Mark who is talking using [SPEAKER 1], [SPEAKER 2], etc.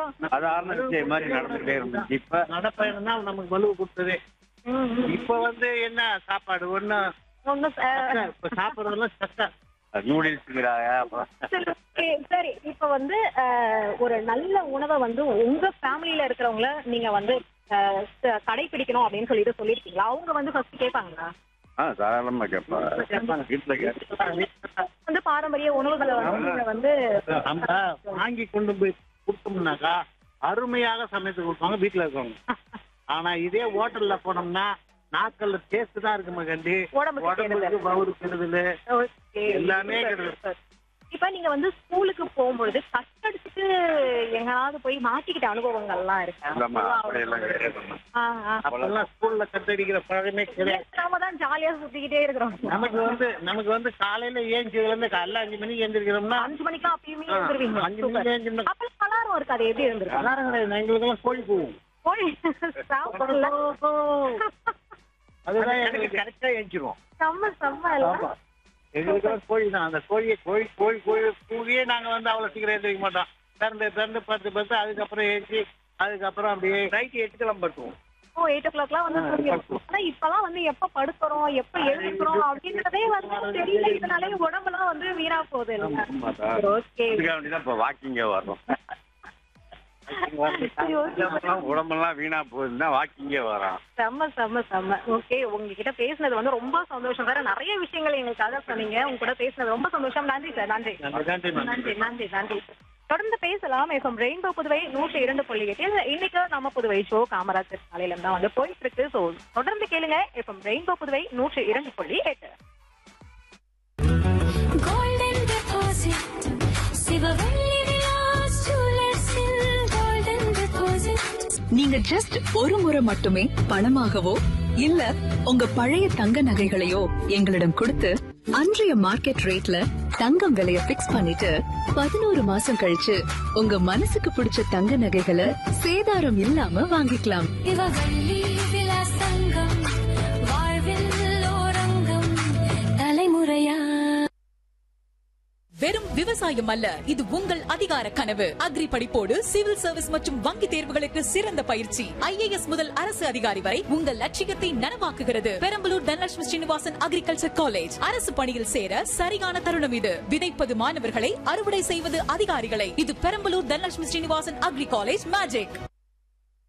[SPEAKER 1] சாதாரண விஷயம் மாதிரி நடந்துகிட்டே இருந்துச்சு இப்ப
[SPEAKER 2] நடப்பயணம் தான் நமக்கு வலுவு கொடுத்தது
[SPEAKER 3] ம், ம்.
[SPEAKER 2] இப்ப வந்து என்ன சாப்பாடு ஒண்ணு
[SPEAKER 3] ஒண்ணும் ச-
[SPEAKER 2] இப்ப சாப்பிடுறதெல்லாம் சக்கை
[SPEAKER 1] நூடுல்ஸ்ங்கிறாங்க அப்புறம்
[SPEAKER 3] சரி, okay, சரி இப்ப வந்து அஹ், ஒரு நல்ல உணவை வந்து உங்க ஃபேமிலில இருக்கிறவங்கள நீங்க வந்து அஹ், ச- கடைபிடிக்கணும் அப்படின்னு சொல்லிட்டு சொல்லிருக்கீங்களா அவங்க வந்து ஃபர்ஸ்ட் கேட்பாங்களா
[SPEAKER 1] ஆ தாராளமா கேட்பாங்க வீட்டுல கேட்பாங்க
[SPEAKER 3] வந்து பாரம்பரிய உணவுகளை வந்து நீங்க வந்து
[SPEAKER 2] நம்ம வாங்கி கொண்டு போய் கொடுத்தோம்னாக்கா அருமையாக சமைத்து கொடுப்பாங்க வீட்டுல இருக்கவங்க ஆனா இதே ஹோட்டல்ல போனோம்னா நாக்கல்ல டேஸ்ட் தான் இருக்குமா கண்டி
[SPEAKER 3] உடம்புக்கு
[SPEAKER 2] உடம்புக்கு பவுரு கெடுதல்
[SPEAKER 3] Okay.
[SPEAKER 2] எல்லாமே கிடையாது.
[SPEAKER 3] இப்ப நீங்க வந்து ஸ்கூலுக்கு போகும்பொழுது கட்டடிச்சுட்டு எங்கயாவது போய் மாட்டிக்கிட்ட அனுபவங்கள்லாம் இருக்கா
[SPEAKER 1] இல்லம்மா அப்படியெல்லாம் கிடையாது
[SPEAKER 3] ஆ, ஆ.
[SPEAKER 2] அப்பெல்லாம் ஸ்கூல்ல கத்தடிக்கிற பழக்கமே கிடையாது
[SPEAKER 3] நாம தான் ஜாலியா சுத்திக்கிட்டே இருக்கிறோம்
[SPEAKER 2] நமக்கு வந்து நமக்கு வந்து காலையில ஏஞ்சதுல இருந்து காலைல அஞ்சு மணிக்கு எழுந்திருக்கிறோம்னா
[SPEAKER 3] அஞ்சு மணிக்கெல்லாம் அப்பயுமே எழுந்துருவீங்க
[SPEAKER 2] அஞ்சு மணிக்கு எழுந்திருந்தா
[SPEAKER 3] அப்ப அலாரம் இருக்கு அது எப்படி இருந்திருக்கு
[SPEAKER 2] அலாரம் கிடையாது எங்களுக்கெல்லாம் கோழி போகும்
[SPEAKER 3] போய் சாப்பிடல
[SPEAKER 2] அதுதான் எங்களுக்கு கரெக்டா ஏஞ்சிருவோம்
[SPEAKER 3] செம்ம செம்ம எல்லாம்
[SPEAKER 2] எங்களுக்கு கோழி தான் அந்த கோழியை கோழி கோழி கோழி கூவியே நாங்க வந்து அவ்வளவு சீக்கிரம் எழுந்திரிக்க மாட்டோம் திறந்து திறந்து பத்து பத்து அதுக்கப்புறம் ஏஞ்சி அதுக்கப்புறம் அப்படியே நைட்டு எட்டுக்கெல்லாம் பட்டுவோம்
[SPEAKER 3] ஓ எயிட் ஓ கிளாக்லாம் வந்து தூங்கிடும் ஆனா இப்பெல்லாம் வந்து எப்ப படுக்கிறோம் எப்ப எழுந்துக்கிறோம் அப்படின்றதே வந்து தெரியல இதனாலே உடம்பெல்லாம் வந்து வீணா போகுது ஓகே
[SPEAKER 1] இதுக்காக வேண்டிதான் இப்ப வாக்கிங்கே வர்றோம் உடம்பெல்லாம் வீணா போகுதுன்னா வாக்கிங்கே வரோம்
[SPEAKER 3] செம்ம செம்ம செம்ம ஓகே உங்ககிட்ட பேசுனது வந்து ரொம்ப சந்தோஷம் வேற நிறைய விஷயங்கள் எங்களுக்காக சொன்னீங்க உங்க கூட பேசுனது ரொம்ப சந்தோஷம் நன்றி சார் நன்றி
[SPEAKER 2] நன்றி, நன்றி, மேம்.
[SPEAKER 3] நன்றி நன்றி நன்றி தொடர்ந்து பேசலாம் எஃப்எம் ரெயின்போ புதுவை நூற்றி இரண்டு புள்ளி எட்டில் இன்னைக்கு நம்ம புதுவை ஷோ காமராஜர் சாலையில தான் வந்து போயிட்டு இருக்கு ஸோ தொடர்ந்து கேளுங்க எஃப்எம் ரெயின்போ புதுவை நூற்றி இரண்டு புள்ளி எட்டு
[SPEAKER 4] Golden deposit, சிவவெள்ளி விலாஸ் ஜுவல்லர்ஸில் golden deposit.
[SPEAKER 5] நீங்க ஜஸ்ட் ஒரு முறை மட்டுமே பணமாகவோ இல்ல உங்க பழைய தங்க நகைகளையோ எங்களிடம் கொடுத்து அன்றைய மார்க்கெட் ரேட்ல தங்கம் விலைய பிக்ஸ் பண்ணிட்டு பதினோரு மாசம் கழிச்சு உங்க மனசுக்கு பிடிச்ச தங்க நகைகளை சேதாரம் இல்லாம வாங்கிக்கலாம்
[SPEAKER 4] சிவவெள்ளி விலாஸ் தங்கம், வாழ்வில் ஓரங்கம், தலைமுறையா
[SPEAKER 6] வெறும் விவசாயம் அல்ல இது உங்கள் அதிகார கனவு அக்ரி படிப்போடு சிவில் சர்வீஸ் மற்றும் வங்கி தேர்வுகளுக்கு சிறந்த பயிற்சி ஐஏஎஸ் முதல் அரசு அதிகாரி வரை உங்கள் லட்சியத்தை நனவாக்குகிறது பெரம்பலூர் தனலட்சுமி ஸ்ரீனிவாசன் அக்ரிகல்ச்சர் காலேஜ் அரசு பணியில் சேர சரியான தருணம் இது விதைப்பது மாணவர்களை அறுவடை செய்வது அதிகாரிகளை இது Perambalur Dhanalakshmi Srinivasan agri college magic